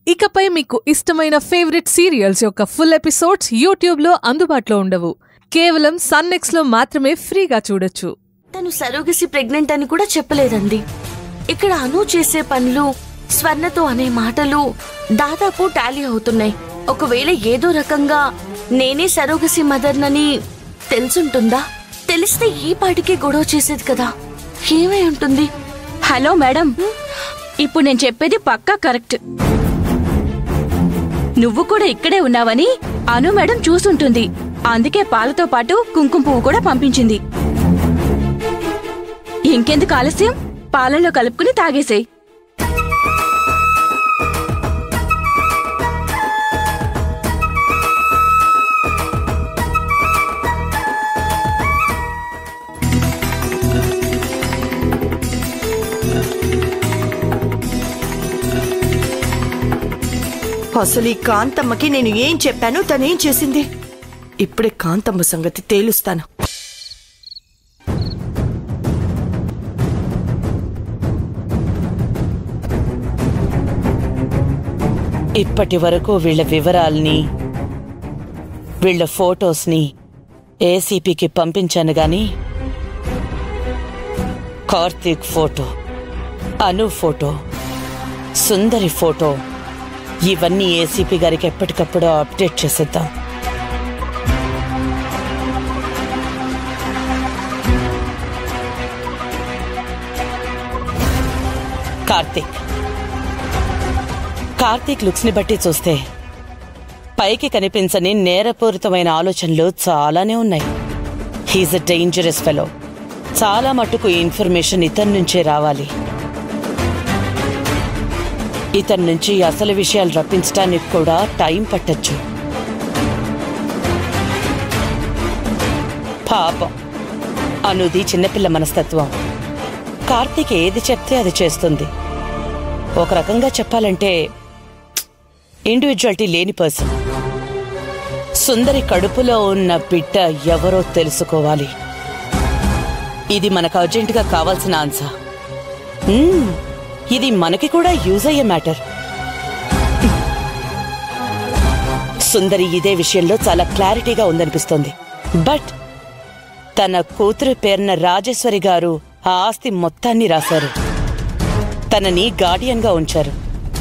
ఇకపై మీకు ఇష్టమైన ఫేవరెట్ సీరియల్స్ యొక్క ఫుల్ ఎపిసోడ్స్ యూట్యూబ్లో అందుబాటులో ఉండవు కేవలం సన్నెక్స్లో మాత్రమే ఫ్రీగా చూడొచ్చు తను సరోగసి ప్రెగ్నెంట్ అని కూడా చెప్పలేదండి ఇక్కడ అను చేసే పనులు స్వర్ణతో అనే మాటలు దాదాపు టాలీ అవుతున్నాయి ఒకవేళ ఏదో రకంగా నేనే సరోగసి మదర్నని తెలుసుంటుందా తెలిస్తే ఈ పాటికే గొడవ చేసేది కదా ఏమై ఉంటుంది హలో మేడం ఇప్పుడు నేను చెప్పేది పక్కా కరెక్ట్ నువ్వు కూడా ఇక్కడే ఉన్నావని అను మేడం చూసుంటుంది అందుకే పాలతో పాటు కుంకుమ పువ్వు కూడా పంపించింది ఇంకెందుకు ఆలస్యం పాలల్లో కలుపుకుని తాగేసేయ్ అసలు ఈ కాంతమ్మకి నేను ఏం చెప్పాను తనేం చేసింది ఇప్పుడే కాంతమ్మ సంగతి తేలుస్తాను ఇప్పటి వరకు వీళ్ళ వివరాల్ని వీళ్ళ ఫోటోస్ని ఏసీపీకి పంపించాను గాని Karthik photo Anu photo Sundari photo ఇవన్నీ ఏసీపీ గారికి ఎప్పటికప్పుడు అప్డేట్ చేసేద్దాం కార్తీక్ కార్తీక్ లుక్స్ ని బట్టి చూస్తే పైకి కనిపించని నేరపూరితమైన ఆలోచనలు చాలానే ఉన్నాయి హీజ్ అ డేంజరస్ ఫెలో చాలా మటుకు ఈ ఇన్ఫర్మేషన్ ఇతని నుంచే రావాలి ఇతని నుంచి అసలు విషయాలు రప్పించడానికి కూడా టైం పట్టొచ్చు పాపం అనుది చిన్నపిల్ల మనస్తత్వం కార్తీక్ ఏది చెప్తే అది చేస్తుంది ఒక రకంగా చెప్పాలంటే ఇండివిజువాలిటీ లేని పర్సన్ సుందరి కడుపులో ఉన్న బిడ్డ ఎవరో తెలుసుకోవాలి ఇది మనకు అర్జెంటుగా కావాల్సిన ఆన్సర్ మ్మ్, ఇది మనకి కూడా యూజ్ అయ్యే మ్యాటర్ సుందరి ఇదే విషయంలో చాలా క్లారిటీగా ఉందనిపిస్తోంది బట్ తన కూతురు పేరున రాజేశ్వరి గారు ఆ ఆస్తి మొత్తాన్ని రాశారు తనని గార్డియన్ గా ఉంచారు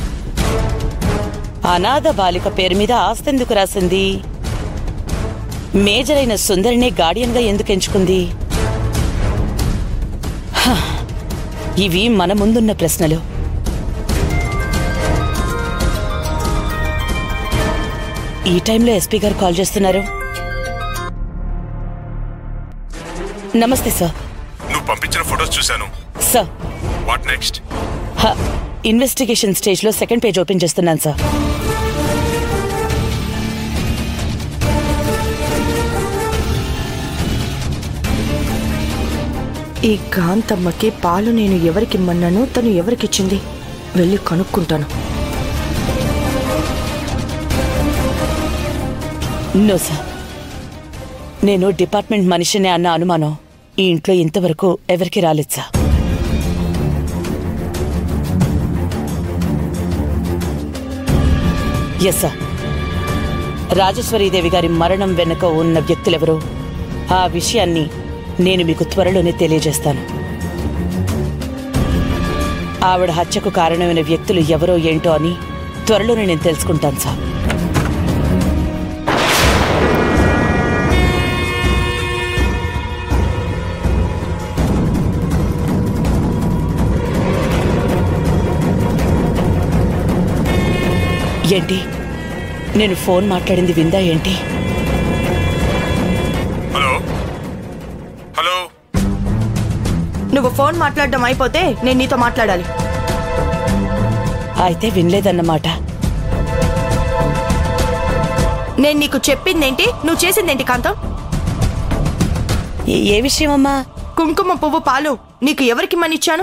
అనాథ బాలిక పేరు మీద ఆస్తి ఎందుకు రాసింది మేజర్ అయిన సుందరినే గార్డియన్ గా ఎందుకు ఎంచుకుంది హ, ఇవి మన ముందున్న ప్రశ్నలు ఈ టైంలో ఎస్పీ గారు కాల్ చేస్తున్నారు నమస్తే సార్ నువ్వు పంపించిన ఫొటోస్ చూశాను సార్ వాట్ నెక్స్ట్ హ, ఇన్వెస్టిగేషన్ స్టేజ్ లో సెకండ్ పేజ్ ఓపెన్ చేస్తున్నాను సార్ ఈ కాంతమ్మకి పాలు నేను ఎవరికిమ్మన్నాను తను ఎవరికిచ్చింది వెళ్ళి కనుక్కుంటాను నో సార్ నేను డిపార్ట్మెంట్ మనిషిని అన్న అనుమానం ఈ ఇంట్లో ఇంతవరకు ఎవరికి రాలేదు సార్ ఎస్ సార్ రాజేశ్వరీదేవి గారి మరణం వెనుక ఉన్న వ్యక్తులెవరో ఆ విషయాన్ని నేను మీకు త్వరలోనే తెలియజేస్తాను ఆవిడ హత్యకు కారణమైన వ్యక్తులు ఎవరో ఏంటో అని త్వరలోనే నేను తెలుసుకుంటాను సార్ ఏంటి నేను ఫోన్ మాట్లాడింది విందా ఏంటి హలో హలో నువ్వు ఫోన్ మాట్లాడడం అయిపోతే నేను నీతో మాట్లాడాలి అయితే వినలేదన్నమాట నేను నీకు చెప్పిందేంటి నువ్వు చేసిందేంటి కాంతం ఏ- ఏ విషయం అమ్మా కుంకుమ పువ్వు పాలు నీకు ఎవరికిమ్మనిచ్చాను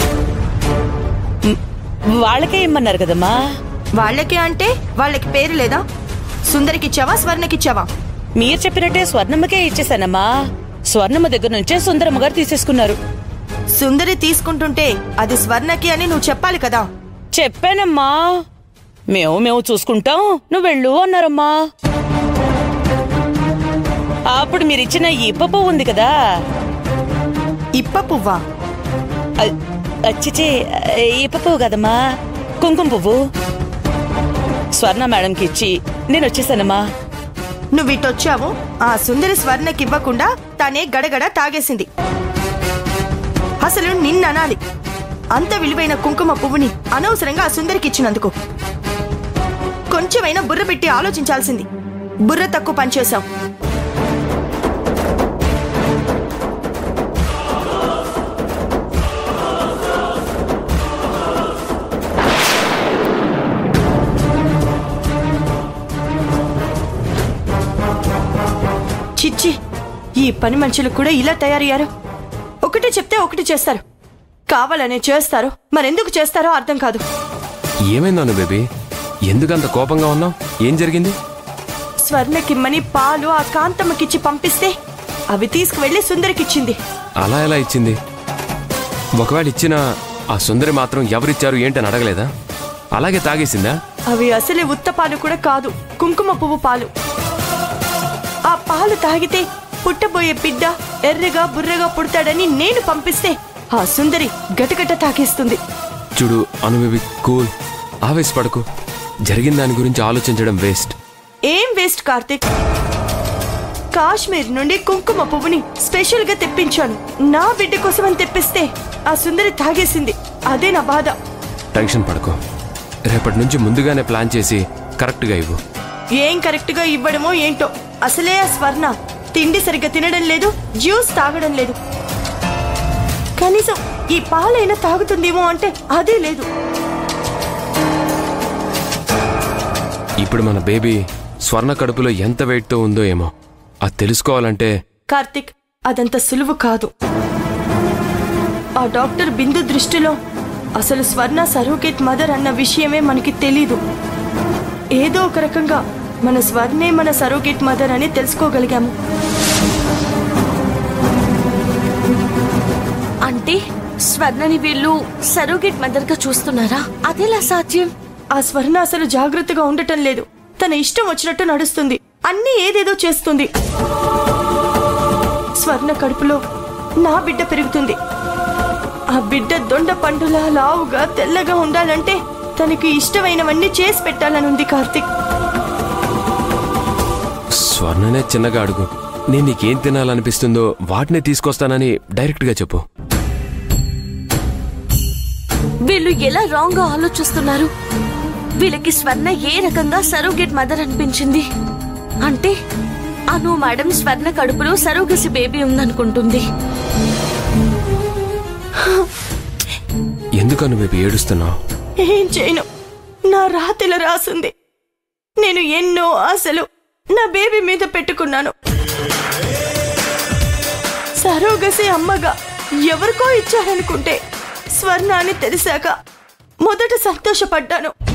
వాళ్ళకే ఇమ్మన్నారు కదమ్మా వాళ్ళకి అంటే వాళ్ళకి పేరు లేదా సుందరికిచ్చావా స్వర్ణకిచ్చావా మీరు చెప్పినట్టే స్వర్ణమ్మకే ఇచ్చేసానమ్మా స్వర్ణమ్మ దగ్గర నుంచే సుందరమ్మ గారు తీసేసుకున్నారు సుందరి తీసుకుంటుంటే అది స్వర్ణకి అని నువ్వు చెప్పాలి కదా చెప్పానమ్మా మేము మేము చూసుకుంటాం నువ్వు వెళ్ళు అన్నారమ్మా అప్పుడు మీరిచ్చిన ఈ పప్పు ఉంది కదా ఇప్ప పువ్వా అ- అచ్చిచి ఈ పువ్వు కదమ్మా కుంకుమ పువ్వు స్వర్ణ మేడంకి ఇచ్చి నేను వచ్చేసానమ్మా నువ్వు ఇటొచ్చావు ఆ సుందరి స్వర్ణకి ఇవ్వకుండా తనే గడగడ తాగేసింది అసలు నిన్ననాలి అంత విలువైన కుంకుమ పువ్వుని అనవసరంగా ఆ సుందరికి ఇచ్చినందుకు కొంచెమైనా బుర్ర పెట్టి ఆలోచించాల్సింది బుర్ర తక్కువ పనిచేశావు చిచ్చి ఈ పని మనుషులు కూడా ఇలా తయారయ్యారు ఒకటి చెప్తే ఒకటి చేస్తారు కావాలనే చేస్తారు మరెందుకు చేస్తారో అర్థం కాదు ఏమైందాను బేబీ ఎందుకంత కోపంగా ఉన్నావు ఏం జరిగింది స్వర్ణకిమ్మని పాలు ఆ కాంతమ్మకిచ్చి పంపిస్తే అవి తీసుకువెళ్లి సుందరికిచ్చింది అలా ఎలా ఇచ్చింది ఒకవేళ ఇచ్చిన ఆ సుందరి మాత్రం ఎవరిచ్చారు ఏంటని అడగలేదా అలాగే తాగేసిందా అవి అసలే ఉత్త పాలు కూడా కాదు కుంకుమ పువ్వు పాలు ఆ పాలు తాగితే పుట్టబోయే బిడ్డ ఎర్రగా బుర్రగా పుడతాడని నేను పంపిస్తే ఆ సుందరి గటగట తాగేస్తుంది చూడు అను బేబీ కూల్ ఆవేశపడకు జరిగిన దాని గురించి ఆలోచించడం వేస్ట్ ఏం వేస్ట్ కార్తిక్ కాశ్మీర్ నుండి కుంకుమ పువ్వుని స్పెషల్ గా తెప్పించాను నా బిడ్డ కోసమని తెప్పిస్తే ఆ సుందరి తాగేసింది అదే నా బాధ టెన్షన్ పడకు రేపటి నుంచి ముందుగానే ప్లాన్ చేసి కరెక్ట్గా ఇవ్వు ఏం కరెక్ట్ గా ఇవ్వడమో ఏంటో అసలే ఆ స్వర్ణ తిండి సరిగ్గా తినడం లేదు జ్యూస్ తాగడం లేదు కనీసం ఈ పాలైనా తాగుతుందేమో అంటే అదే లేదు ఇప్పుడు మన బేబీ స్వర్ణ కడుపులో ఎంత వెయిట్తో ఉందో ఏమో అది తెలుసుకోవాలంటే కార్తిక్ అదంత సులువు కాదు ఆ డాక్టర్ బిందు దృష్టిలో అసలు స్వర్ణ సరోగేట్ మదర్ అన్న విషయమే మనకి తెలీదు ఏదో ఒక రకంగా మన స్వర్ణే మన సరోగేట్ మదర్ అని తెలుసుకోగలిగాము అంటే స్వర్ణని వీళ్ళు సరోగేట్ మదర్ గా చూస్తున్నారా అదెలా సాధ్యం ఆ స్వర్ణ అసలు జాగ్రత్తగా ఉండటం లేదు తన ఇష్టం వచ్చినట్టు నడుస్తుంది అన్నీ ఏదేదో చేస్తుంది స్వర్ణ కడుపులో నా బిడ్డ పెరుగుతుంది ఆ బిడ్డ దొండ పండులా లావుగా తెల్లగా ఉండాలంటే తనకి ఇష్టమైనవన్నీ చేసి పెట్టాలని ఉంది కార్తిక్ స్వర్ణనే చిన్నగా అడుగు నేను నీకేం తినాలనిపిస్తుందో వాటినే తీసుకొస్తానని డైరెక్ట్గా చెప్పు వీళ్ళు ఎలా రాంగ్ గా ఆలోచిస్తున్నారు వీళ్ళకి స్వర్ణ ఏ రకంగా సరోగేట్ మదర్ అనిపించింది అంటే అను మేడం స్వర్ణ కడుపులో సరోగసి బేబీ ఉందనుకుంటుంది ఎందుకను బేబీ ఏడుస్తున్నావు ఏం చేయను నా రాతిలో రాసుంది నేను ఎన్నో ఆశలు నా బేబీ మీద పెట్టుకున్నాను సరోగసి అమ్మగా ఎవరికో ఇచ్చారనుకుంటే స్వర్ణ అని తెలిసాక మొదట సంతోషపడ్డాను